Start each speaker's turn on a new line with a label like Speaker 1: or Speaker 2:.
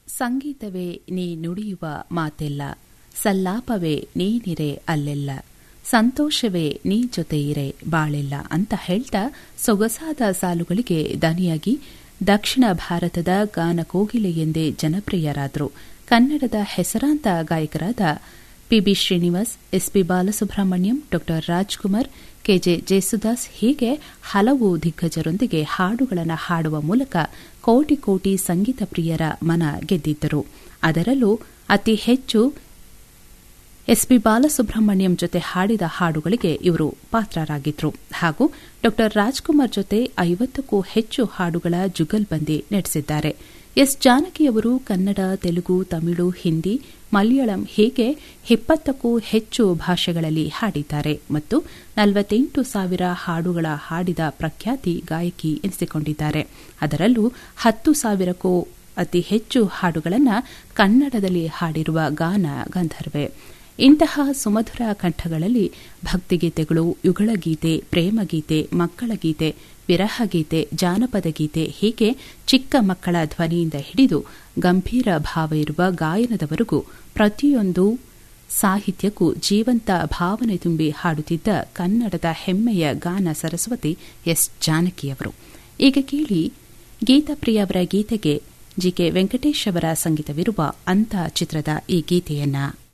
Speaker 1: ಸಂಗೀತವೇ ನೀ ನುಡಿಯುವ ಮಾತೆಲ್ಲ ಸಲ್ಲಾಪವೇ ನೀನಿರೆ ಅಲ್ಲೆಲ್ಲ ಸಂತೋಷವೇ ನೀ ಜೊತೆ ಇರೆ ಬಾಳೆಲ್ಲ ಅಂತ ಹೇಳ್ತಾ ಸೊಗಸಾದ ಸಾಲುಗಳಿಗೆ ದನಿಯಾಗಿ ದಕ್ಷಿಣ ಭಾರತದ ಗಾನ ಕೋಗಿಲೆ ಎಂದೇ ಜನಪ್ರಿಯರಾದರು ಕನ್ನಡದ ಹೆಸರಾಂತ ಗಾಯಕರಾದ PB Srinivas SP Balasubrahmanyam Dr Rajkumar K J Yesudas ಹೀಗೆ ಹಲವು ದಿಗ್ಗಜರೊಂದಿಗೆ ಹಾಡುಗಳನ್ನು ಹಾಡುವ ಮೂಲಕ ಕೋಟಿ ಕೋಟಿ ಸಂಗೀತ ಪ್ರಿಯರ ಮನ ಗೆದ್ದಿದ್ದರು ಅದರಲ್ಲೂ ಅತಿ ಹೆಚ್ಚು ಎಸ್ಪಿ ಬಾಲಸುಬ್ರಹ್ಮಣ್ಯಂ ಜೊತೆ ಹಾಡಿದ ಹಾಡುಗಳಿಗೆ ಇವರು ಪಾತ್ರರಾಗಿದ್ರು ಹಾಗೂ ಡಾ ರಾಜ್ಕುಮಾರ್ ಜೊತೆ ಐವತ್ತಕ್ಕೂ ಹೆಚ್ಚು ಹಾಡುಗಳ ಜುಗಲ್ಬಂದಿ ನಡೆಸಿದ್ದಾರೆ ಎಸ್ ಜಾನಕಿಯವರು ಕನ್ನಡ ತೆಲುಗು ತಮಿಳು ಹಿಂದಿ ಮಲಯಾಳಂ ಹೀಗೆ ಇಪ್ಪತ್ತಕ್ಕೂ ಹೆಚ್ಚು ಭಾಷೆಗಳಲ್ಲಿ ಹಾಡಿದ್ದಾರೆ ಮತ್ತು ನಲವತ್ತೆಂಟು ಸಾವಿರ ಹಾಡುಗಳ ಹಾಡಿದ ಪ್ರಖ್ಯಾತಿ ಗಾಯಕಿ ಎನಿಸಿಕೊಂಡಿದ್ದಾರೆ ಅದರಲ್ಲೂ ಹತ್ತು ಸಾವಿರಕ್ಕೂ ಅತಿ ಹೆಚ್ಚು ಹಾಡುಗಳನ್ನು ಕನ್ನಡದಲ್ಲಿ ಹಾಡಿರುವ ಗಾನ ಗಂಧರ್ವೆ ಇಂತಹ ಸುಮಧುರ ಕಂಠಗಳಲ್ಲಿ ಭಕ್ತಿಗೀತೆಗಳು ಯುಗಳಗೀತೆ ಪ್ರೇಮಗೀತೆ ಮಕ್ಕಳ ಗೀತೆ ವಿರಹಗೀತೆ ಜಾನಪದ ಗೀತೆ ಹೀಗೆ ಚಿಕ್ಕ ಮಕ್ಕಳ ಧ್ವನಿಯಿಂದ ಹಿಡಿದು ಗಂಭೀರ ಭಾವ ಇರುವ ಗಾಯನದವರೆಗೂ ಪ್ರತಿಯೊಂದು ಸಾಹಿತ್ಯಕ್ಕೂ ಜೀವಂತ ಭಾವನೆ ತುಂಬಿ ಹಾಡುತ್ತಿದ್ದ ಕನ್ನಡದ ಹೆಮ್ಮೆಯ ಗಾನ ಸರಸ್ವತಿ ಎಸ್ ಜಾನಕಿಯವರು ಈಗ ಕೇಳಿ ಗೀತಾಪ್ರಿಯ ಅವರ ಗೀತೆಗೆ ಜಿಕೆ ವೆಂಕಟೇಶ್ ಅವರ ಸಂಗೀತವಿರುವ ಅಂತ ಚಿತ್ರದ ಈ ಗೀತೆಯನ್ನ